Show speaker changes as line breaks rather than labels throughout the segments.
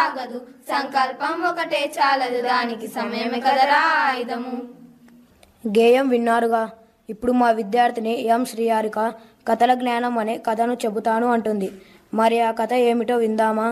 సాగదు సంకల్పం ఒకటే చాలదు దానికి సమయమే కదరా ఆయుధము
గేయం విన్నారుగా ఇప్పుడు మా విద్యార్థిని ఎం శ్రీహారిక కథల జ్ఞానం అనే కథను చెబుతాను అంటుంది మరి ఆ కథ ఏమిటో విందామా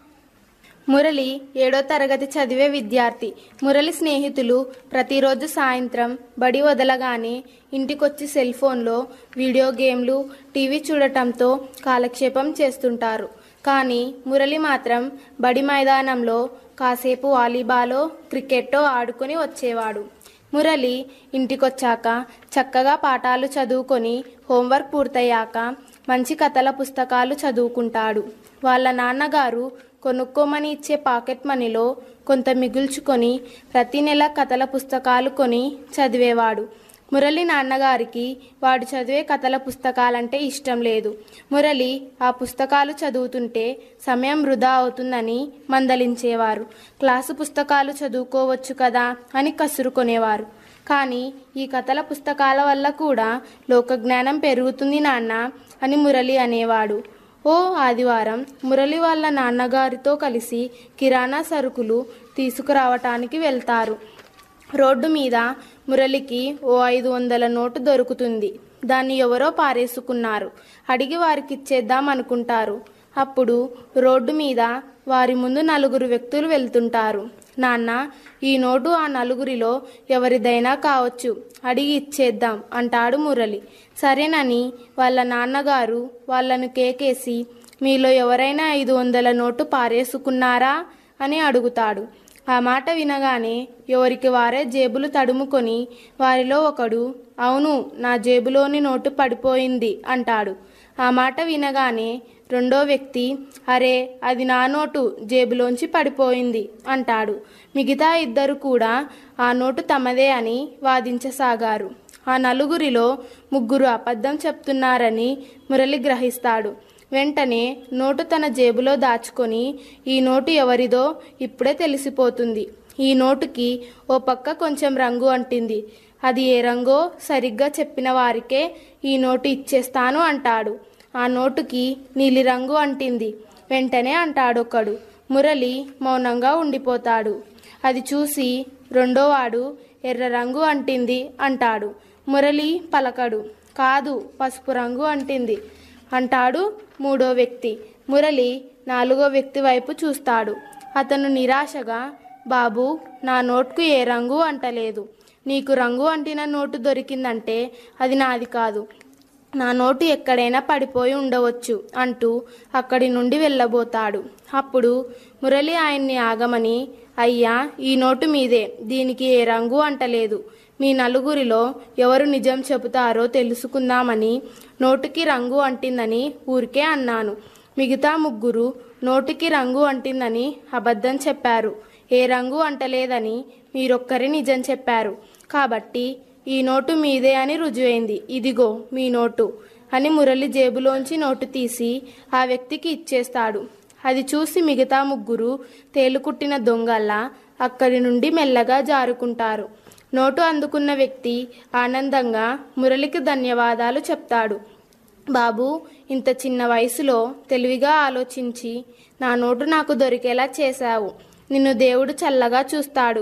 మురళి ఏడో తరగతి చదివే విద్యార్థి మురళి స్నేహితులు ప్రతిరోజు సాయంత్రం బడి వదలగానే ఇంటికొచ్చి సెల్ ఫోన్లో వీడియో గేమ్లు టీవీ చూడటంతో కాలక్షేపం చేస్తుంటారు కానీ మురళి మాత్రం బడి మైదానంలో కాసేపు వాలీబాలో క్రికెట్టో ఆడుకొని వచ్చేవాడు మురళి ఇంటికొచ్చాక చక్కగా పాఠాలు చదువుకొని హోంవర్క్ పూర్తయ్యాక మంచి కథల పుస్తకాలు చదువుకుంటాడు వాళ్ళ నాన్నగారు కొనుక్కోమని ఇచ్చే పాకెట్ మనీలో కొంత మిగుల్చుకొని ప్రతి నెల కథల పుస్తకాలు కొని చదివేవాడు మురళి నాన్నగారికి వాడు చదివే కథల పుస్తకాలంటే ఇష్టం లేదు మురళి ఆ పుస్తకాలు చదువుతుంటే సమయం వృధా అవుతుందని మందలించేవారు క్లాసు పుస్తకాలు చదువుకోవచ్చు కదా అని కసురుకొనేవారు కానీ ఈ కథల పుస్తకాల వల్ల కూడా లోకజ్ఞానం పెరుగుతుంది నాన్న అని మురళి అనేవాడు ఓ ఆదివారం మురళి వాళ్ళ నాన్నగారితో కలిసి కిరాణా సరుకులు తీసుకురావటానికి వెళ్తారు రోడ్డు మీద మురళికి ఓ ఐదు వందల నోటు దొరుకుతుంది దాన్ని ఎవరో పారేసుకున్నారు అడిగి వారికి ఇచ్చేద్దాం అనుకుంటారు అప్పుడు రోడ్డు మీద వారి ముందు నలుగురు వ్యక్తులు వెళ్తుంటారు నాన్న ఈ నోటు ఆ నలుగురిలో ఎవరిదైనా కావచ్చు అడిగి ఇచ్చేద్దాం అంటాడు మురళి సరేనని వాళ్ళ నాన్నగారు వాళ్ళను కేకేసి మీలో ఎవరైనా ఐదు వందల నోటు పారేసుకున్నారా అని అడుగుతాడు ఆ మాట వినగానే ఎవరికి వారే జేబులు తడుముకొని వారిలో ఒకడు అవును నా జేబులోని నోటు పడిపోయింది అంటాడు ఆ మాట వినగానే రెండో వ్యక్తి అరే అది నా నోటు జేబులోంచి పడిపోయింది అంటాడు మిగతా ఇద్దరు కూడా ఆ నోటు తమదే అని వాదించసాగారు ఆ నలుగురిలో ముగ్గురు అబద్ధం చెప్తున్నారని మురళి గ్రహిస్తాడు వెంటనే నోటు తన జేబులో దాచుకొని ఈ నోటు ఎవరిదో ఇప్పుడే తెలిసిపోతుంది ఈ నోటుకి ఓ పక్క కొంచెం రంగు అంటింది అది ఏ రంగో సరిగ్గా చెప్పిన వారికే ఈ నోటు ఇచ్చేస్తాను అంటాడు ఆ నోటుకి నీలిరంగు అంటింది వెంటనే అంటాడొకడు మురళి మౌనంగా ఉండిపోతాడు అది చూసి రెండోవాడు ఎర్ర రంగు అంటింది అంటాడు మురళి పలకడు కాదు పసుపు రంగు అంటింది అంటాడు మూడో వ్యక్తి మురళి నాలుగో వ్యక్తి వైపు చూస్తాడు అతను నిరాశగా బాబు నా నోట్కు ఏ రంగు అంటలేదు నీకు రంగు అంటిన నోటు దొరికిందంటే అది నాది కాదు నా నోటు ఎక్కడైనా పడిపోయి ఉండవచ్చు అంటూ అక్కడి నుండి వెళ్ళబోతాడు అప్పుడు మురళి ఆయన్ని ఆగమని అయ్యా ఈ నోటు మీదే దీనికి ఏ రంగు అంటలేదు మీ నలుగురిలో ఎవరు నిజం చెబుతారో తెలుసుకుందామని నోటుకి రంగు అంటిందని ఊరికే అన్నాను మిగతా ముగ్గురు నోటికి రంగు అంటిందని అబద్ధం చెప్పారు ఏ రంగు అంటలేదని మీరొక్కరి నిజం చెప్పారు కాబట్టి ఈ నోటు మీదే అని రుజువైంది ఇదిగో మీ నోటు అని మురళి జేబులోంచి నోటు తీసి ఆ వ్యక్తికి ఇచ్చేస్తాడు అది చూసి మిగతా ముగ్గురు తేలుకుట్టిన దొంగల్లా అక్కడి నుండి మెల్లగా జారుకుంటారు నోటు అందుకున్న వ్యక్తి ఆనందంగా మురళికి ధన్యవాదాలు చెప్తాడు బాబు ఇంత చిన్న వయసులో తెలివిగా ఆలోచించి నా నోటు నాకు దొరికేలా చేశావు నిన్ను దేవుడు చల్లగా చూస్తాడు